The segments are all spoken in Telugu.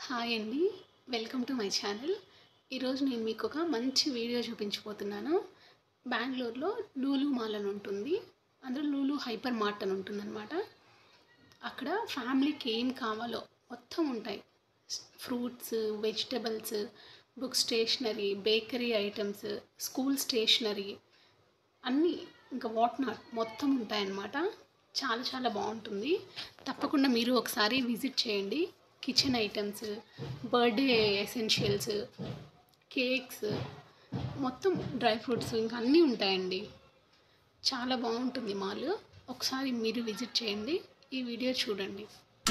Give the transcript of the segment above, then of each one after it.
హాయ్ అండి వెల్కమ్ టు మై ఛానల్ ఈరోజు నేను మీకు ఒక మంచి వీడియో చూపించబోతున్నాను బెంగళూరులో లూలు మాల్ అని ఉంటుంది అందులో లూలు హైపర్ మార్ట్ అని ఉంటుందన్నమాట అక్కడ ఫ్యామిలీకి ఏం కావాలో మొత్తం ఉంటాయి fruits vegetables book stationery bakery items school stationery అన్నీ ఇంకా వాట్ నాట్ మొత్తం ఉంటాయన్నమాట చాలా చాలా బాగుంటుంది తప్పకుండా మీరు ఒకసారి విజిట్ చేయండి kitchen items birthday essentials cakes మొత్తం డ్రై ఫ్రూట్స్ ఇంకా అన్నీ ఉంటాయండి చాలా బాగుంటుంది మాల్ ఒకసారి మీరు విజిట్ చేయండి ఈ వీడియో చూడండి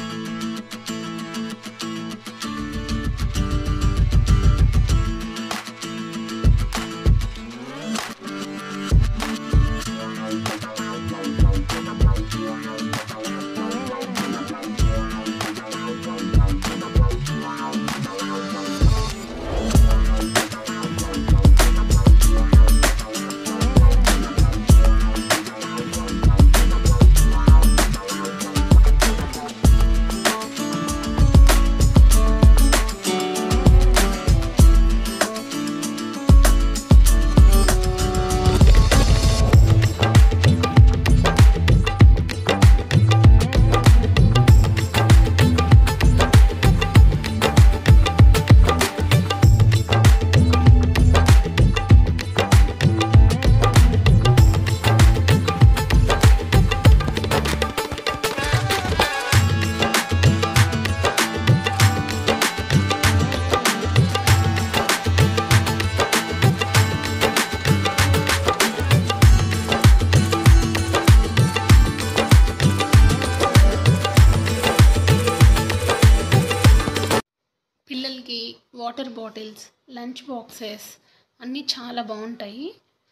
పిల్లలకి వాటర్ బాటిల్స్ లంచ్ బాక్సెస్ అన్నీ చాలా బాగుంటాయి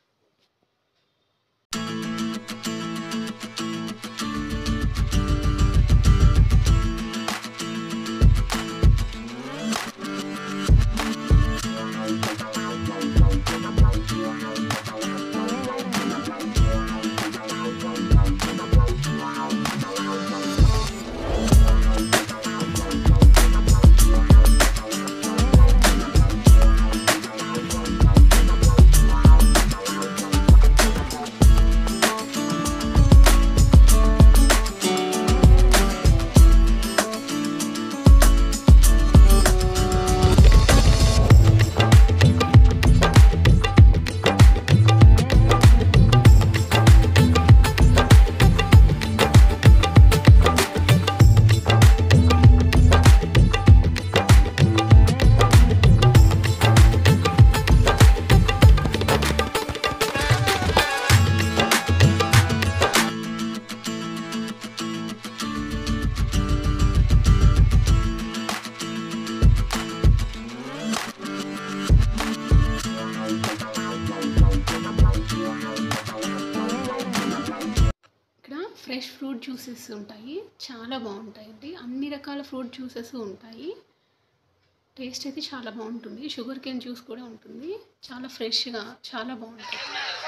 ఇక్కడ ఫ్రెష్ ఫ్రూట్ జ్యూసెస్ ఉంటాయి చాలా బాగుంటాయండి అన్ని రకాల ఫ్రూట్ జ్యూసెస్ ఉంటాయి టేస్ట్ అయితే చాలా బాగుంటుంది షుగర్ కేన్ జ్యూస్ కూడా ఉంటుంది చాలా ఫ్రెష్గా చాలా బాగుంటుంది